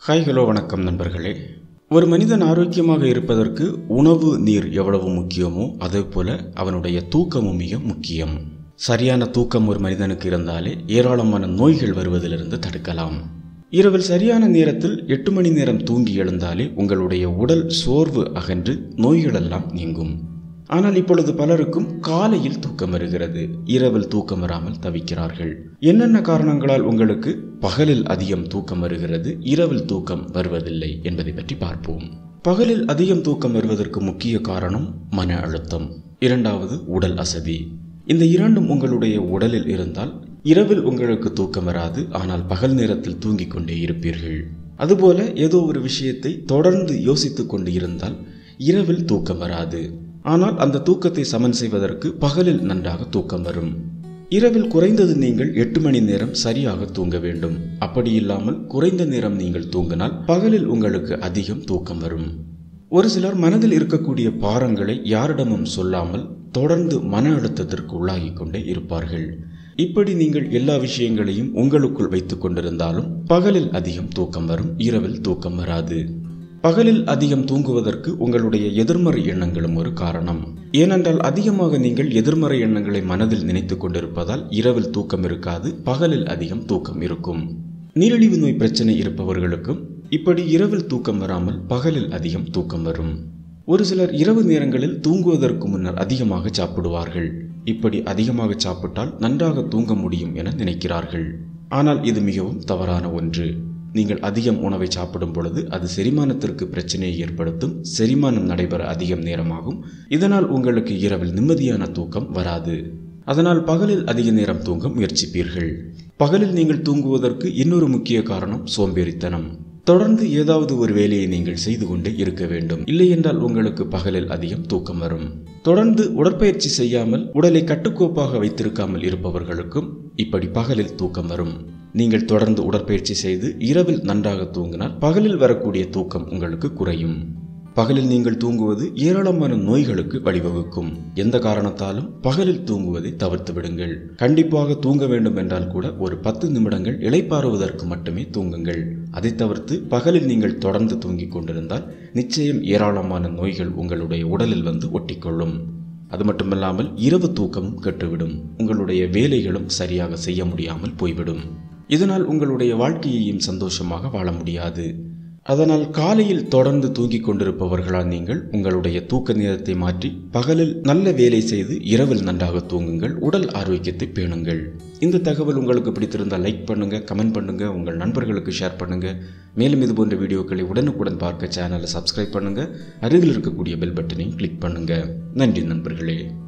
hi hello வணக்கம் நண்பர்களே ஒரு மனிதன் ஆரோக்கியமாக இருப்பதற்கு உணவு நீர் எவ்வளவு முக்கியமோ அதே போல அவனுடைய தூக்கமும் மிக முக்கியம் சரியான தூக்கம் ஒரு மனிதனுக்கு இருந்தாலே ஏராளமான நோய்கள் வருவதிலிருந்து தடுக்கலாம் இரவில் சரியான நேரத்தில் எட்டு மணி நேரம் தூங்கி எழுந்தாலே உங்களுடைய உடல் சோர்வு அகன்று நோய்களெல்லாம் நீங்கும் ஆனால் இப்பொழுது பலருக்கும் காலையில் தூக்கம் வருகிறது இரவில் தூக்கம் வராமல் தவிக்கிறார்கள் என்னென்ன காரணங்களால் உங்களுக்கு பகலில் அதிகம் தூக்கம் வருகிறது இரவில் தூக்கம் வருவதில்லை என்பதை பற்றி பார்ப்போம் பகலில் அதிகம் தூக்கம் வருவதற்கு முக்கிய காரணம் மன அழுத்தம் இரண்டாவது உடல் அசதி இந்த இரண்டும் உங்களுடைய உடலில் இருந்தால் இரவில் உங்களுக்கு தூக்கம் வராது ஆனால் பகல் நேரத்தில் தூங்கிக் கொண்டே இருப்பீர்கள் அதுபோல ஏதோ ஒரு விஷயத்தை தொடர்ந்து யோசித்துக் கொண்டு இருந்தால் இரவில் தூக்கம் வராது ஆனால் அந்த தூக்கத்தை சமன் செய்வதற்கு பகலில் நன்றாக தூக்கம் வரும் இரவில் குறைந்தது நீங்கள் எட்டு மணி நேரம் சரியாக தூங்க வேண்டும் அப்படி இல்லாமல் குறைந்த நேரம் நீங்கள் தூங்கினால் பகலில் உங்களுக்கு அதிகம் தூக்கம் வரும் ஒரு சிலர் மனதில் இருக்கக்கூடிய பாரங்களை யாரிடமும் சொல்லாமல் தொடர்ந்து மன அழுத்தத்திற்கு உள்ளாகி கொண்டே இருப்பார்கள் இப்படி நீங்கள் எல்லா விஷயங்களையும் உங்களுக்குள் வைத்துக் கொண்டிருந்தாலும் பகலில் அதிகம் தூக்கம் வரும் இரவில் தூக்கம் வராது பகலில் அதிகம் தூங்குவதற்கு உங்களுடைய எதிர்மறை எண்ணங்களும் ஒரு காரணம் ஏனென்றால் அதிகமாக நீங்கள் எதிர்மறை எண்ணங்களை மனதில் நினைத்துக் கொண்டிருப்பதால் இரவில் தூக்கம் இருக்காது பகலில் அதிகம் தூக்கம் இருக்கும் நீரிழிவு நோய் பிரச்சனை இருப்பவர்களுக்கும் இப்படி இரவில் தூக்கம் வராமல் பகலில் அதிகம் தூக்கம் வரும் ஒரு சிலர் இரவு நேரங்களில் தூங்குவதற்கு முன்னர் அதிகமாக சாப்பிடுவார்கள் இப்படி அதிகமாக சாப்பிட்டால் நன்றாக தூங்க முடியும் என நினைக்கிறார்கள் ஆனால் இது மிகவும் தவறான ஒன்று நீங்கள் அதிகம் உணவை சாப்பிடும் பொழுது அது செரிமானத்திற்கு பிரச்சனையை ஏற்படுத்தும் செரிமானம் நடைபெற அதிகம் நேரமாகும் இதனால் உங்களுக்கு இரவில் நிம்மதியான தூக்கம் வராது அதனால் பகலில் அதிக நேரம் தூங்க முயற்சிப்பீர்கள் பகலில் நீங்கள் தூங்குவதற்கு இன்னொரு முக்கிய காரணம் சோம்பேறித்தனம் தொடர்ந்து ஏதாவது ஒரு வேலையை நீங்கள் செய்து கொண்டே இருக்க வேண்டும் இல்லை என்றால் உங்களுக்கு பகலில் அதிகம் தூக்கம் வரும் தொடர்ந்து உடற்பயிற்சி செய்யாமல் உடலை கட்டுக்கோப்பாக வைத்திருக்காமல் இருப்பவர்களுக்கும் இப்படி பகலில் தூக்கம் வரும் நீங்கள் தொடர்ந்து உடற்பயிற்சி செய்து இரவில் நன்றாக தூங்கினால் பகலில் வரக்கூடிய தூக்கம் உங்களுக்கு குறையும் பகலில் நீங்கள் தூங்குவது ஏராளமான நோய்களுக்கு வழிவகுக்கும் எந்த காரணத்தாலும் பகலில் தூங்குவதை தவிர்த்து விடுங்கள் கண்டிப்பாக தூங்க வேண்டும் என்றால் கூட ஒரு பத்து நிமிடங்கள் இளைப்பாறுவதற்கு மட்டுமே தூங்குங்கள் அதை தவிர்த்து பகலில் நீங்கள் தொடர்ந்து தூங்கிக் கொண்டிருந்தால் நிச்சயம் ஏராளமான நோய்கள் உங்களுடைய உடலில் வந்து ஒட்டிக்கொள்ளும் அது மட்டுமல்லாமல் இரவு தூக்கமும் கெட்டுவிடும் உங்களுடைய வேலைகளும் சரியாக செய்ய முடியாமல் போய்விடும் இதனால் உங்களுடைய வாழ்க்கையையும் சந்தோஷமாக வாழ முடியாது அதனால் காலையில் தொடர்ந்து தூங்கிக் கொண்டிருப்பவர்களால் நீங்கள் உங்களுடைய தூக்க நேரத்தை மாற்றி பகலில் நல்ல வேலை செய்து இரவில் நன்றாக தூங்குங்கள் உடல் ஆரோக்கியத்தை பேணுங்கள் இந்த தகவல் உங்களுக்கு பிடித்திருந்தால் லைக் பண்ணுங்க கமெண்ட் பண்ணுங்க உங்கள் நண்பர்களுக்கு ஷேர் பண்ணுங்க மேலும் இது போன்ற வீடியோக்களை உடனுக்குடன் பார்க்க சேனலை சப்ஸ்கிரைப் பண்ணுங்க அருகில் இருக்கக்கூடிய பெல் பட்டனையும் கிளிக் பண்ணுங்க நன்றி நண்பர்களே